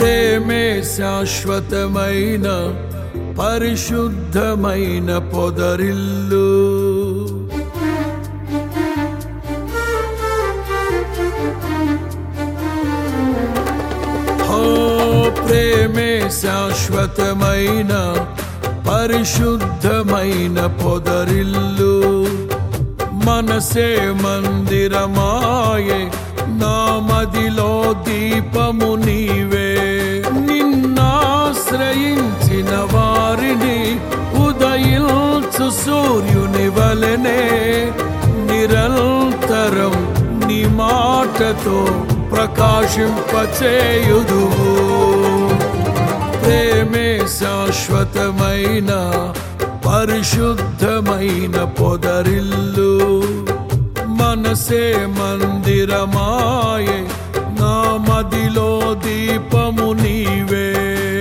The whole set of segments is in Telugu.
ప్రేమే శాశ్వతమైన పరిశుద్ధమైన పొదరిల్లు ఓ ప్రేమే శాశ్వతమైన పరిశుద్ధమైన పొదరిల్లు మనసే మందిరమాయే నా మదిలో దీపము నీవే నిన్నాశ్రయించిన వారిని ఉదయించు సూర్యుని వలనే నిరంతరం నీ మాటతో ప్రకాశింపచేయుదువు ప్రేమే శాశ్వతమైన పరిశుద్ధమైన పొదరిల్లు మనసే మందిరమాయే నా మదిలో దీపము నీవే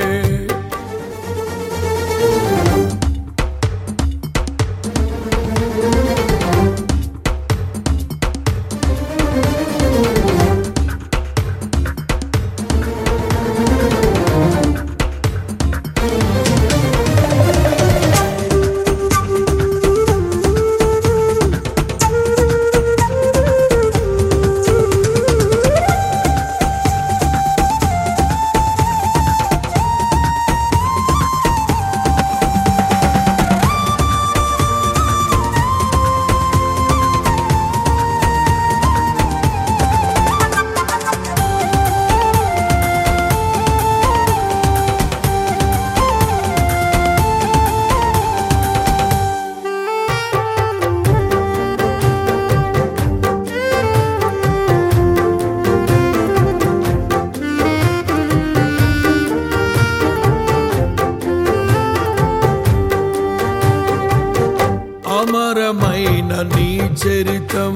అమరమైన నీ చరితం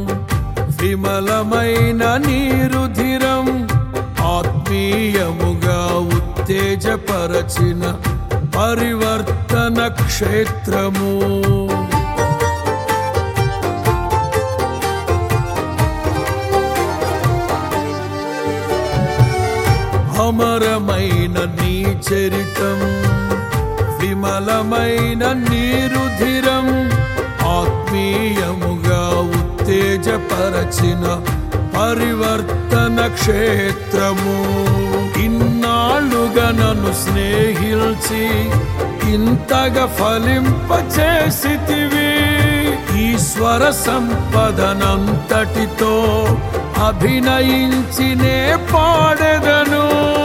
విమలమైన నీ రుధిరం ఆత్మీయముగా ఉత్తేజపరచిన పరివర్తన క్షేత్రము అమరమైన నీ చరితం విమలమైన నీరుధిరం ఆత్మీయముగా ఉత్తేజపరచిన పరివర్తన క్షేత్రము ఇన్నాళ్ళుగా నన్ను స్నేహిల్చి ఇంతగా ఫలింపచేసితివి ఈశ్వర సంపదనంతటితో అభినయించినే పాడెదను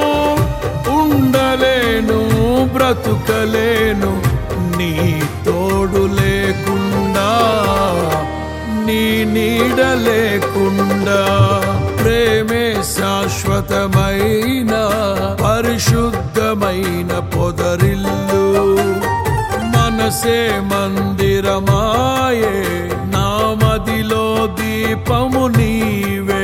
ఉండలేను బ్రతుకలేను నీ తోడు లేకుండా నీ నీడ లేకుండా ప్రేమే శాశ్వతమైన పరిశుద్ధమైన పొదరిల్లు మనసే మందిరమాయే నా మదిలో దీపము నీవే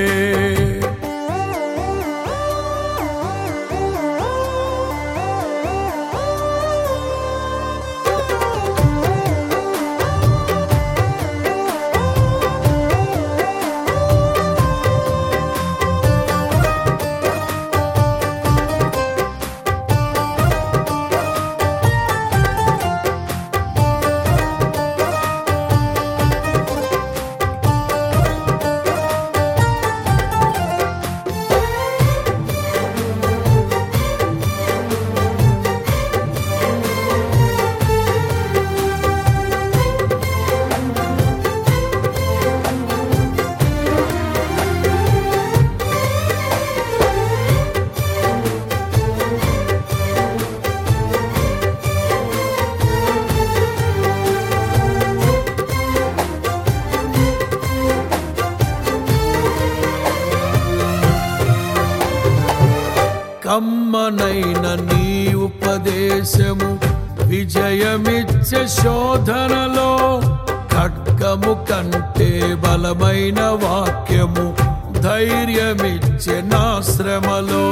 కమ్మనైన నీ ఉపదేశము విజయమిచ్చే శోధనలో ఖడ్గము కంటే బలమైన వాక్యము ధైర్యమిచ్చే నా శ్రమలో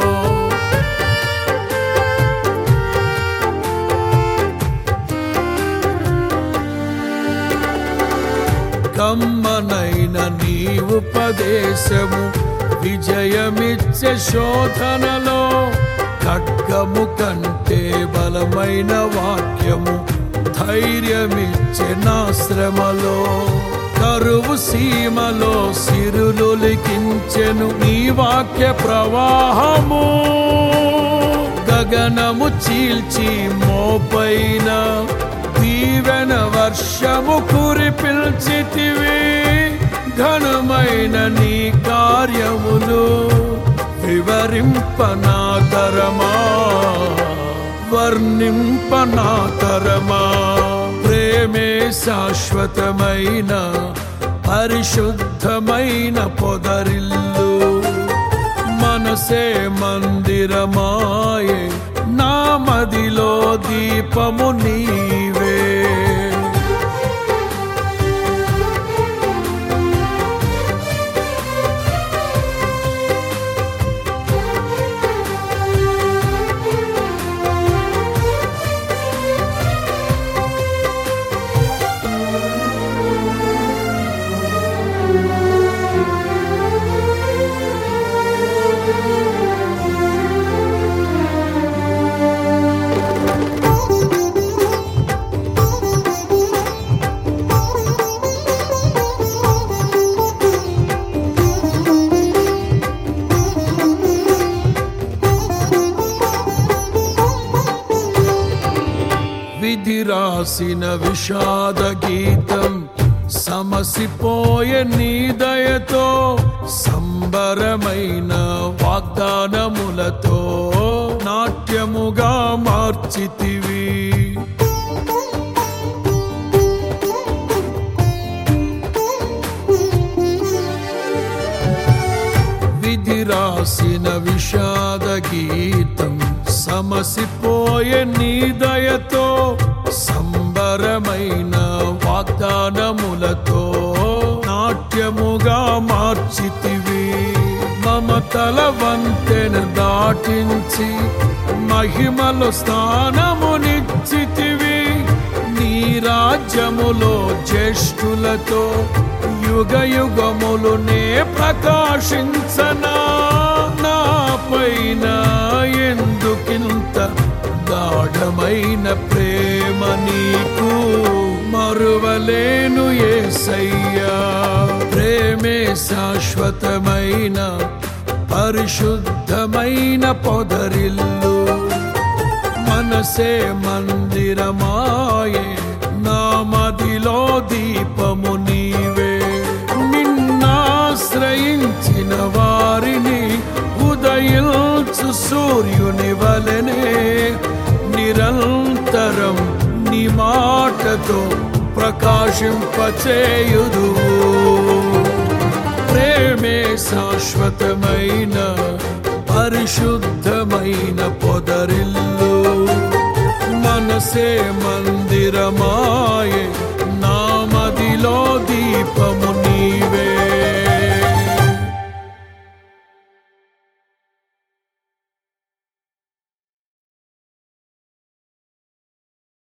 కమ్మనైన నీ ఉపదేశము విజయమిచ్చే శోధనలో ఖడ్గము కంటే బలమైన వాక్యము ధైర్యమిచ్చే నా శ్రమలో కరువు సీమలో సిరులు లిఖించెను నీ వాక్య ప్రవాహము గగనము చీల్చి మోపైన దీవెన వర్షము కురిపిల్చితివి ఘనమైన నీ కార్యములు వివరింపనాతరమా వర్ణింపనాతరమా ప్రేమే శాశ్వతమైన పరిశుద్ధమైన పొదరిల్లు మనసే మందిరమాయే నా మదిలో దీపము నీవే విధి రాసిన విషాద గీతం సమసిపోయే నీ దయతో సంబరమైన వాగ్దానములతో నాట్యముగా మార్చితివి విధి రాసిన విషాద గీతం సమసిపోయే నీ దయతో సంబరమైన వాగ్దానములతో నాట్యముగా మార్చితివి మమతల వంతెన దాటించి మహిమలో స్థానమునిచ్చితివి నీ రాజ్యములో జ్యేష్ఠులతో యుగ యుగములు నే ప్రకాశించనా నా పైన ఎందుకింత గాఢమైన ప్రేమ నీకు మరువలేను ఏసయ్యా ప్రేమే శాశ్వతమైన పరిశుద్ధమైన పొదరిల్లు మనసే మందిరమాయే నా మదిలో దీపము నీవే నిన్నాశ్రయించిన వారిని ఉదయించు సూర్యుని వలనే నిరంతరం నీ మాటతో ప్రకాశింపచేయుదు ప్రేమే శాశ్వతమైన పరిశుద్ధమైన పొదరిల్లు మనసే మందిరమాయే నా మదిలో దీపము నీ